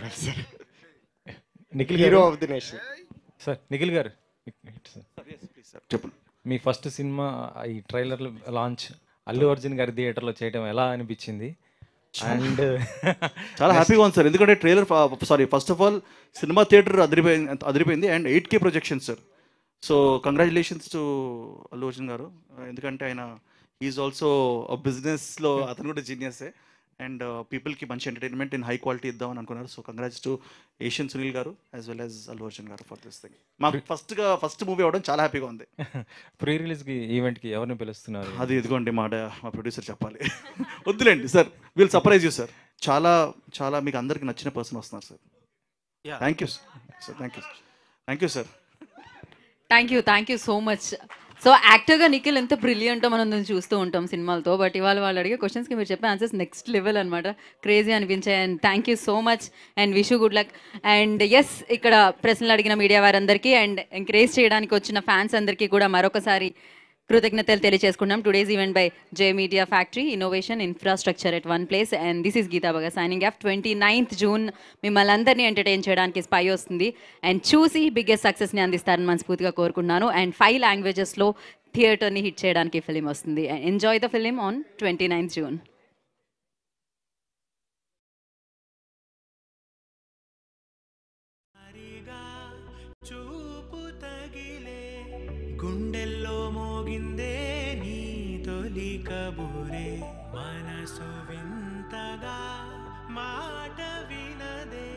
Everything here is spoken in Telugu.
చెప్పాలి సార్ నిఖిల్ హీరో గారు of the nation sir Nikhil గారు సార్ చెప్పండి మీ ఫస్ట్ సినిమా ఈ ట్రైలర్ లాంచ్ అల్లు అర్జున్ గారి థియేటర్లో చేయడం ఎలా అనిపించింది అండ్ చాలా హ్యాపీగా ఉంది సార్ ఎందుకంటే trailer sorry first of all cinema theatre అదిరిపోయింది అదిరిపోయింది and eight K projection sir so congratulations to Allu Arjun గారు ఎందుకంటే ఆయన ఈజ్ ఆల్సో బిజినెస్లో అతను కూడా జీనియసే అండ్ పీపుల్కి మంచి ఎంటర్టైన్మెంట్ ఇన్ హై క్వాలిటీ ఇద్దామని అనుకున్నారు so congrats to Asian Sunil గారు as well as Allu Arjun గారు ఫర్ దిస్ థింగ్ మాకు ఫస్ట్గా ఫస్ట్ మూవీ అవ్వడం చాలా హ్యాపీగా ఉంది ప్రీ రిలీజ్కి ఈవెంట్కి ఎవరిని పిలుస్తున్నారు అది ఇదిగోండి మా డా- మా ప్రొడ్యూసర్ చెప్పాలి వద్దులేండి sir we'll surprise you sir చాలా చాలా మీకు అందరికి నచ్చిన పర్సన్ వస్తున్నారు sir thank you sir thank you thank you sir thank you thank you so much so యాక్టర్గా నిఖిల్ ఎంత బ్రిలియంటో మనం దీన్ని చూస్తూ ఉంటాం సినిమాలతో బట్ ఇవాళ వాళ్ళు అడిగే క్వశ్చన్స్కి మీరు చెప్పే ఆన్సర్స్ నెక్స్ట్ లెవెల్ అనమాట క్రేజీ అనిపించాయి and thank you so much and wish good luck and yes ఇక్కడ ప్రశ్నలు అడిగిన మీడియా వారందరికీ అండ్ ఎంకరేజ్ చేయడానికి వచ్చిన ఫ్యాన్స్ అందరికీ కూడా మరొకసారి కృతజ్ఞతలు తెలియజేసుకున్నాం today's event by J media factory innovation infrastructure at one place and this is Geetha Baga signing off twenty ninth June మిమ్మల్ని అందరినీ ఎంటర్టైన్ చేయడానికి స్పై వస్తుంది అండ్ చూసి బిగ్గెస్ట్ సక్సెస్ని అందిస్తారని మనస్ఫూర్తిగా కోరుకుంటున్నాను అండ్ ఫైవ్ లాంగ్వేజెస్లో థియేటర్ని హిట్ చేయడానికి ఫిలిం వస్తుంది enjoy the film on twenty ninth June చూపు తగిలే గుండెల్లో మోగిందే నీ తొలి కబురే మనసు వింతగా మాట వినదే